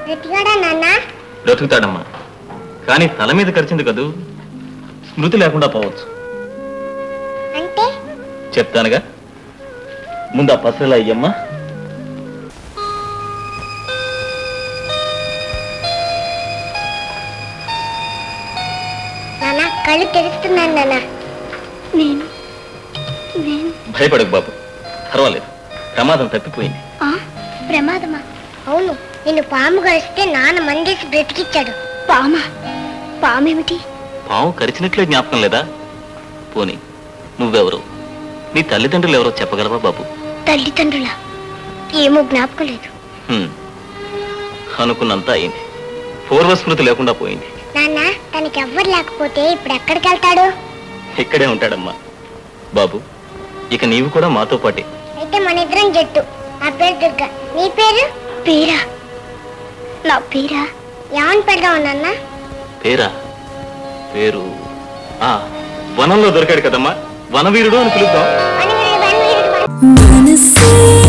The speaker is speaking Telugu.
బ్రతికాడా నాన్న బ్రతుకుతాడమ్మా కానీ తల మీద కరిచింది కదూ స్మృతి లేకుండా పోవచ్చు అంటే చెప్తానుగా ముందు ఆ పసరలా అయ్యమ్మా నాన్న కళ్ళు తెరుస్తున్నాను నాన్న నేను నేను భయపడకు బాబు పర్వాలేదు ప్రమాదం తప్పిపోయింది ప్రమాదమా అవును నిన్ను పాము కలిస్తే నాన్న మందేసి బ్రతికిచ్చాడు పామా పామేమిటి పాము కరిచినట్లే జ్ఞాపకం లేదా పోనీ నువ్వెవరు నీ తల్లిదండ్రులు ఎవరో చెప్పగలవా బాబు తల్లిదండ్రుల ఏమో జ్ఞాపకం లేదు హ్మ్. అనుకున్నంత అయింది పూర్వ స్మృతి లేకుండా పోయింది నాన్న తనకి ఎవ్వరు లేకపోతే ఇప్పుడు ఎక్కడికి వెళ్తాడు ఇక్కడే ఉంటాడమ్మా బాబు ఇక నీవు కూడా మాతో పాటే అయితే మన ఇద్దరం జట్టు నా పేరు దుర్గా నీ పేరు పేరా నా పేరా ఏమని పెడదాం నాన్న పేరా పేరు ఆ వనంలో దొరికాడు కదమ్మా వనవీరుడు అని పిలుద్దాం అని వీడు- అని వీడు- మనసే